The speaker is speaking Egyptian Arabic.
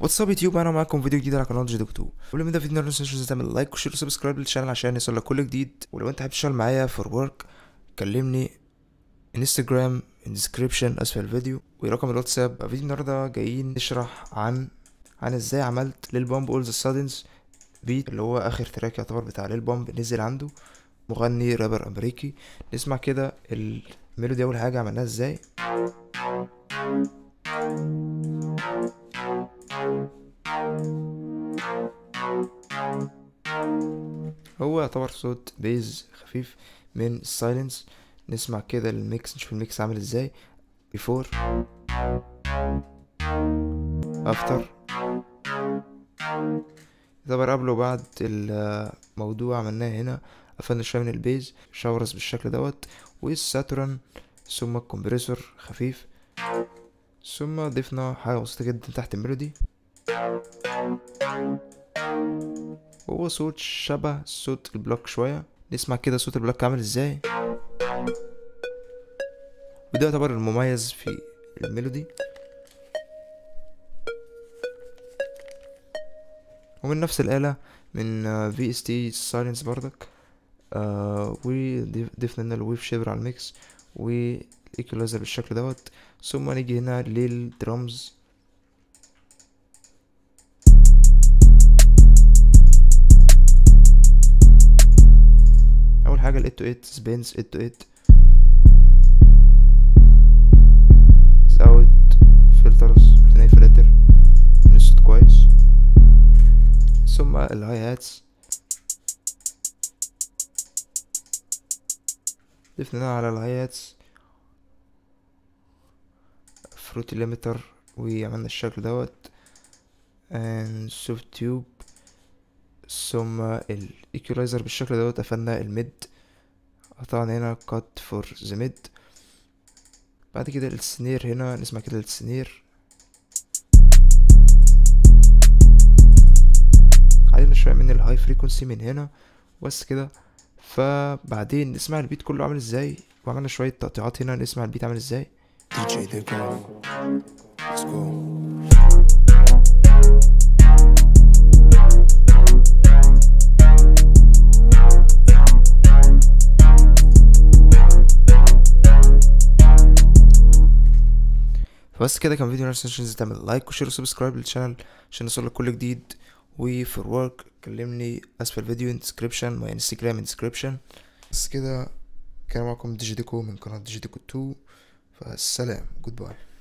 واتساب يوتيوب انا معاكم فيديو جديد على قناه جديد 2 قبل ما نبدا فيديو ما تنساش تعمل لايك وشير وسبسكرايب للشانل عشان يوصلك كل جديد ولو انت حابب تشتغل معايا فور ورك كلمني انستجرام الديسكريبشن اسفل الفيديو ورقم الواتساب فيديو النهارده جايين نشرح عن عن ازاي عملت ليل بامب اول ذا سادنز بيت اللي هو اخر تراك يعتبر بتاع ليل بامب نزل عنده مغني رابر امريكي نسمع كده الميلودي اول حاجه عملناها ازاي هو يعتبر صوت بيز خفيف من السايلنس نسمع كده الميكس نشوف الميكس عامل ازاي before after يعتبر قبل وبعد الموضوع عملناه هنا قفلنا شوية من البيز شاورز بالشكل دوت والساتورن ثم الكمبريسور خفيف ثم ضفنا حاجة بسيطة جدا تحت الميلودي هو صوت شبه صوت البلوك شوية نسمع كده صوت البلوك عامل ازاي وده يعتبر المميز في الميلودي ومن نفس الآلة من في اس تي سايلنس بردك آه وضفنا لنا الويف شيبر على الميكس والايكولايزر بالشكل دوت ثم نيجي هنا للدرامز اول حاجه ال 8 سبينز 8 زود فلترز تناي فلاتر من الصوت كويس ثم الهاي هاتس ضفنا على الهاي هاتس فروتي ليميتر وعملنا الشكل دوت and soft tube ثم الايكولايزر بالشكل دوت قفلنا الميد قطعنا هنا cut for the mid بعد كده السنير هنا نسمع كده السنير علينا شوية من الهاي فريكونسي من هنا بس كده فبعدين نسمع البيت كله عامل ازاي وعملنا شوية تقطيعات هنا نسمع البيت عامل ازاي DJ The Groove. Let's go. فبس كده كان فيديو نفس تنسى تعمل لايك وشير وسبسكرايب للشانل عشان يوصلك كل جديد وفور ورك كلمني اسفل الفيديو ان ديسكريبشن ماي انستجرام ان ديسكريبشن بس كده كان معكم ديجي ديكو من قناة ديجي ديكو 2 فالسلام جود باي